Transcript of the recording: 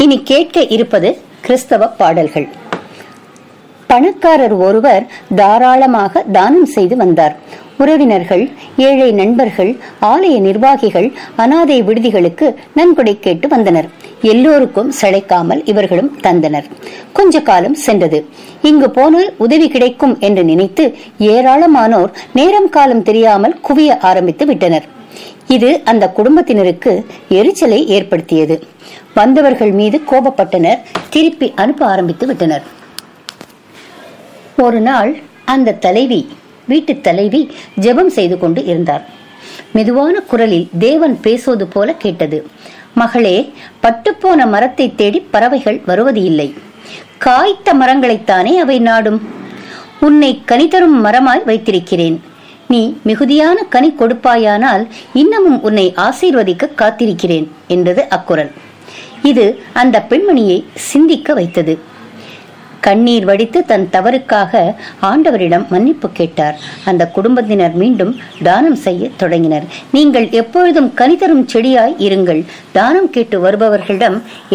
இனி கேட்க இருப்பது கிறிஸ்தவ பாடல்கள் பணக்காரர் ஒருவர் தாராளமாக தானம் செய்து வந்தார் உறவினர்கள் ஏழை நண்பர்கள் ஆலய நிர்வாகிகள் அனாதை விடுதிகளுக்கு நன்கொடை கேட்டு வந்தனர் எல்லோருக்கும் சளைக்காமல் இவர்களும் தந்தனர் கொஞ்ச காலம் சென்றது இங்கு போனால் உதவி கிடைக்கும் என்று நினைத்து ஏராளமானோர் நேரம் காலம் தெரியாமல் குவிய ஆரம்பித்து விட்டனர் இது அந்த குடும்பத்தினருக்கு எரிச்சலை ஏற்படுத்தியது வந்தவர்கள் மீது கோபப்பட்டனர் திருப்பி அனுப்ப ஆரம்பித்து விட்டனர் ஒரு நாள் அந்த தலைவி வீட்டு தலைவி ஜெபம் செய்து கொண்டு இருந்தார் மெதுவான குரலில் தேவன் பேசுவது போல கேட்டது மகளே பட்டுப்போன மரத்தை தேடி பறவைகள் வருவது இல்லை காய்த்த மரங்களைத்தானே அவை நாடும் உன்னை கனி தரும் மரமாய் வைத்திருக்கிறேன் நீ மிகுதியான கனி கொடுப்பாயானால் இன்னமும் உன்னை ஆசீர்வதிக்க காத்திருக்கிறேன் என்றது அக்குரல் இது அந்த பெண்மணியை சிந்திக்க வைத்தது கண்ணீர் வடித்து தன் தவறுக்காக ஆண்டவரிடம் மன்னிப்பு கேட்டார் அந்த குடும்பத்தினர் மீண்டும் தானம் செய்ய தொடங்கினர் நீங்கள் எப்பொழுதும் கனிதரும் செடியாய் இருங்கள் தானம் கேட்டு வருபவர்களிடம்